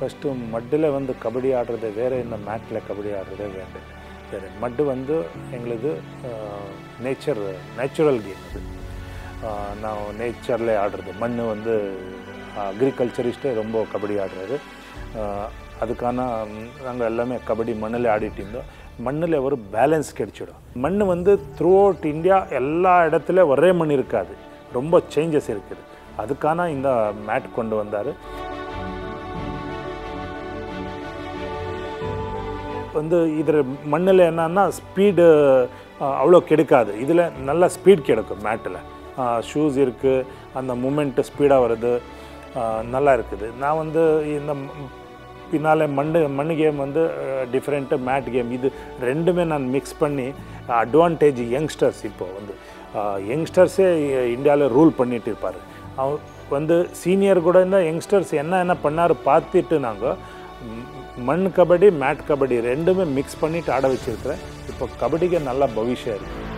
first மட்டில் வந்து கபடி ஆடுறது வேறு இந்த மேட்டில் கபடி ஆடுறதே வேறு வேறு மட்டு வந்து எங்களுது நேச்சர் நேச்சுரல் கேம் அது ஆஹ் நான் நேச்சரில் ஆடுறது மண் வந்து அக்ரிகல்ச்சரிஸ்ட்டே ரொம்ப கபடி ஆடுறாரு ஆஹ் அதுக்கான நாங்கள் எல்லாமே கபடி மண்ணில் ஆடிட்டு இருந்தோம் மண்ணில் ஒரு பேலன்ஸ் கிடைச்சிடும் மண் வந்து த்ரூ அவுட் இந்தியா எல்லா இடத்துல ஒரே மண் இருக்காது ரொம்ப சேஞ்சஸ் இருக்குது அதுக்கான இந்த மேட் கொண்டு வந்தார் வந்து இதில் மண்ணில் என்னன்னா ஸ்பீடு அவ்வளோ கிடைக்காது இதில் நல்ல ஸ்பீட் கிடைக்கும் மேட்டில் ஷூஸ் இருக்குது அந்த மூமெண்ட்டு ஸ்பீடாக வருது ஆஹ் நல்லா இருக்குது நான் வந்து இந்த ம்- பின்னாலே மண்ணு மண் கேம் வந்து டிஃப்ரெண்ட்டு மேட் கேம் இது ரெண்டுமே நான் மிக்ஸ் பண்ணி அட்வான்டேஜ் யங்ஸ்டர்ஸ் இப்போ வந்து யங்ஸ்டர்ஸே இந்தியாவில் ரூல் பண்ணிட்டு இருப்பார் அவ வந்து சீனியர் கூட இருந்தால் யங்ஸ்டர்ஸ் என்ன என்ன பண்ணார் பார்த்துட்டு நாங்கள் மண் கபடி மேட் கபடி ரெண்டுமே மிக்ஸ் பண்ணிட்டு ஆட வச்சிருக்கிறேன் இப்போ கபடிக்கு நல்ல பவிஷ்யம் இருக்குது